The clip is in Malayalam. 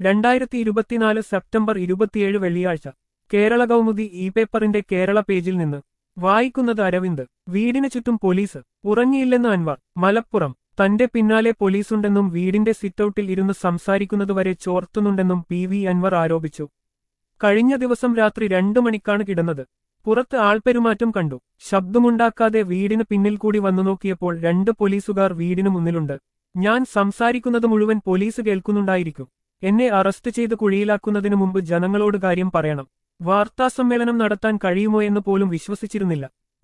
രണ്ടായിരത്തി ഇരുപത്തിനാല് സെപ്റ്റംബർ ഇരുപത്തിയേഴ് വെള്ളിയാഴ്ച കേരള കൗമുദി ഇ പേപ്പറിന്റെ കേരള പേജിൽ നിന്ന് വായിക്കുന്നത് അരവിന്ദ് വീടിന് ചുറ്റും പോലീസ് ഉറങ്ങിയില്ലെന്ന് അൻവർ മലപ്പുറം തന്റെ പിന്നാലെ പോലീസുണ്ടെന്നും വീടിന്റെ സിറ്റൌട്ടിൽ ഇരുന്ന് സംസാരിക്കുന്നതുവരെ ചോർത്തുന്നുണ്ടെന്നും പി വി അൻവർ ആരോപിച്ചു കഴിഞ്ഞ ദിവസം രാത്രി രണ്ടു മണിക്കാണ് കിടന്നത് പുറത്ത് ആൾപ്പെരുമാറ്റം കണ്ടു ശബ്ദമുണ്ടാക്കാതെ വീടിന് പിന്നിൽ കൂടി വന്നു നോക്കിയപ്പോൾ രണ്ട് പോലീസുകാർ വീടിന് മുന്നിലുണ്ട് ഞാൻ സംസാരിക്കുന്നത് മുഴുവൻ പോലീസ് കേൾക്കുന്നുണ്ടായിരിക്കും എന്നെ അറസ്റ്റ് ചെയ്ത് കുഴിയിലാക്കുന്നതിനു മുമ്പ് ജനങ്ങളോട് കാര്യം പറയണം വാർത്താസമ്മേളനം നടത്താൻ കഴിയുമോ എന്ന് പോലും വിശ്വസിച്ചിരുന്നില്ല